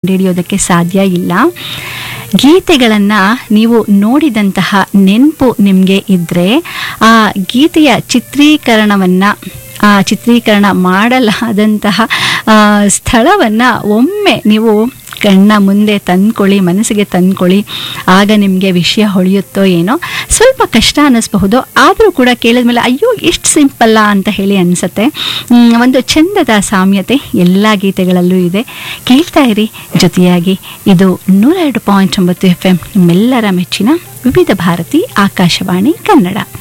ಕಂಡುಹಿಡಿಯೋದಕ್ಕೆ ಸಾಧ್ಯ ಇಲ್ಲ ಗೀತೆಗಳನ್ನು ನೀವು ನೋಡಿದಂತಹ ನೆನಪು ನಿಮಗೆ ಇದ್ದರೆ ಆ ಗೀತೆಯ ಚಿತ್ರೀಕರಣವನ್ನು ಆ ಚಿತ್ರೀಕರಣ ಮಾಡಲಾದಂತಹ ಆ, ಸ್ಥಳವನ್ನು ಒಮ್ಮೆ ನೀವು ಕಣ್ಣ ಮುಂದೆ ತಂದ್ಕೊಳ್ಳಿ ಮನಸ್ಸಿಗೆ ತಂದ್ಕೊಳ್ಳಿ ಆಗ ನಿಮಗೆ ವಿಷಯ ಹೊಳೆಯುತ್ತೋ ಏನೋ ಸ್ವಲ್ಪ ಕಷ್ಟ ಅನ್ನಿಸ್ಬಹುದು ಆದರೂ ಕೂಡ ಕೇಳಿದ್ಮೇಲೆ ಅಯ್ಯೋ ಎಷ್ಟು ಸಿಂಪಲ್ಲ ಅಂತ ಹೇಳಿ ಅನಿಸುತ್ತೆ ಮ್, ಒಂದು ಚಂದದ ಸಾಮ್ಯತೆ ಎಲ್ಲ ಗೀತೆಗಳಲ್ಲೂ ಇದೆ ಕೇಳ್ತಾ ಇರಿ ಜೊತೆಯಾಗಿ ಇದು ನೂರ ಎರಡು ಪಾಯಿಂಟ್ ಒಂಬತ್ತು ಎಫ್ ಎಂ ನಿಮ್ಮೆಲ್ಲರ ಮೆಚ್ಚಿನ ವಿವಿಧ ಭಾರತಿ ಆಕಾಶವಾಣಿ ಕನ್ನಡ